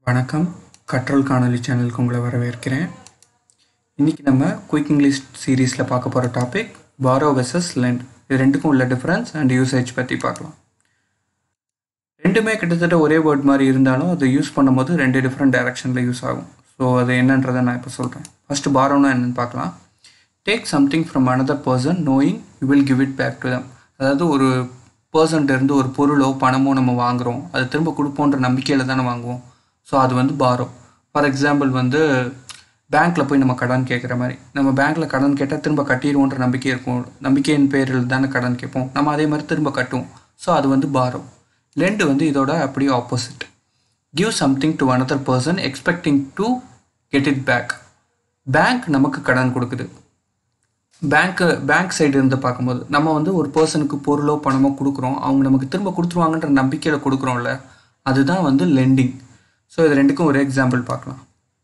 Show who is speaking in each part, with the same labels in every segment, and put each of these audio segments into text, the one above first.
Speaker 1: வணக்கம் கற்றல் காணொளி சேனலுக்கு உங்களை வரவேற்கிறேன் இன்றைக்கி நம்ம குயிக் இங்கிலீஷ் சீரீஸில் பார்க்க போகிற டாபிக் பாரோ வெர்சஸ் லெண்ட் இது ரெண்டுக்கும் உள்ள டிஃப்ரென்ஸ் அண்ட் யூசேஜ் பற்றி பார்க்கலாம் ரெண்டுமே கிட்டத்தட்ட ஒரே வேர்ட் மாதிரி இருந்தாலும் அது யூஸ் பண்ணும்போது ரெண்டு டிஃப்ரெண்ட் டைரக்ஷனில் யூஸ் ஆகும் ஸோ அது என்னன்றதை நான் இப்போ சொல்கிறேன் ஃபஸ்ட்டு பாரோனா என்னென்னு பார்க்கலாம் take something from another person knowing you will give it back to them அதாவது ஒரு பர்சன்ட்ட இருந்து ஒரு பொருளோ பணமோ நம்ம வாங்குகிறோம் அது திரும்ப கொடுப்போன்ற நம்பிக்கையில் தானே வாங்குவோம் ஸோ அது வந்து பாரோ ஃபார் எக்ஸாம்பிள் வந்து பேங்க்கில் போய் நம்ம கடன் கேட்குற மாதிரி நம்ம பேங்க்கில் கடன் கேட்டால் திரும்ப கட்டிடுவோன்ற நம்பிக்கை இருக்கும் நம்பிக்கையின் பேரில் தானே கடன் கேட்போம் நம்ம அதே மாதிரி திரும்ப கட்டுவோம் ஸோ அது வந்து பாரோ லெண்டு வந்து இதோட அப்படியே opposite give something to another person expecting to get it back bank நமக்கு கடன் கொடுக்குது பேங்க்கு பேங்க் சைடு இருந்து பார்க்கும்போது நம்ம வந்து ஒரு பர்சனுக்கு பொருளோ பணமோ கொடுக்குறோம் அவங்க நமக்கு திரும்ப கொடுத்துருவாங்கன்ற நம்பிக்கையில் கொடுக்குறோம்ல அதுதான் வந்து லெண்டிங் ஸோ இது ரெண்டுக்கும் ஒரு எக்ஸாம்பிள் பார்க்கலாம்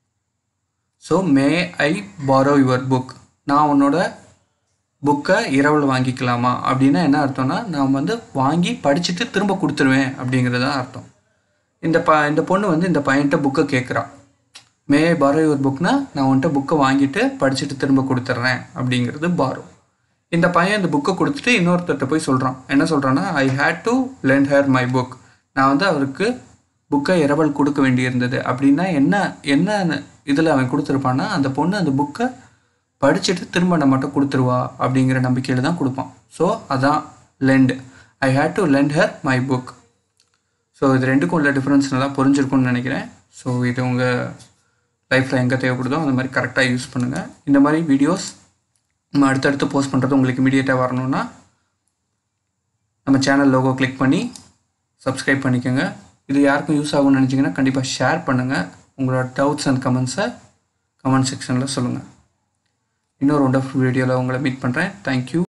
Speaker 1: so may I borrow your book நான் உன்னோட புக்கை இரவில் வாங்கிக்கலாமா அப்படின்னா என்ன அர்த்தம்னா நான் வந்து வாங்கி படிச்சுட்டு திரும்ப கொடுத்துருவேன் அப்படிங்கிறது தான் அர்த்தம் இந்த ப இந்த பொண்ணு வந்து இந்த பையன்கிட்ட புக்கை கேட்குறா மே பாரோ யுவர் புக்னா நான் உன்கிட்ட புக்கை வாங்கிட்டு படிச்சுட்டு திரும்ப கொடுத்துட்றேன் அப்படிங்கிறது பாரோ இந்த பையன் இந்த புக்கை கொடுத்துட்டு இன்னொருத்தர்கிட்ட போய் சொல்கிறான் என்ன சொல்கிறான்னா I hate to lend her my book நான் வந்து அவருக்கு புக்கை இரவல் கொடுக்க வேண்டியிருந்தது அப்படின்னா என்ன என்ன இதில் அவன் கொடுத்துருப்பான்னா அந்த பொண்ணு அந்த புக்கை படிச்சுட்டு திரும்ப நம்மகிட்ட கொடுத்துருவா அப்படிங்கிற நம்பிக்கையில் தான் கொடுப்பான் ஸோ அதான் lend I hate to lend her my book so இது ரெண்டுக்கும் உள்ள டிஃப்ரென்ஸ் நல்லா புரிஞ்சிருக்கும்னு நினைக்கிறேன் ஸோ இது உங்கள் லைஃப்பில் எங்கே தேவைப்படுதோ அந்த மாதிரி கரெக்டாக யூஸ் பண்ணுங்கள் இந்த மாதிரி வீடியோஸ் நம்ம அடுத்தடுத்து போஸ்ட் பண்ணுறது உங்களுக்கு இமீடியட்டாக வரணும்னா நம்ம சேனல் லோகோ கிளிக் பண்ணி சப்ஸ்கிரைப் பண்ணிக்கோங்க இது யாருக்கும் யூஸ் ஆகும்னு நினச்சிங்கன்னா கண்டிப்பாக ஷேர் பண்ணுங்கள் உங்களோட டவுட்ஸ் அண்ட் கமெண்ட்ஸை கமெண்ட் செக்ஷனில் சொல்லுங்கள் இன்னொரு ஒண்டர்ஃபுல் வீடியோவில் உங்களை மீட் பண்ணுறேன் தேங்க்யூ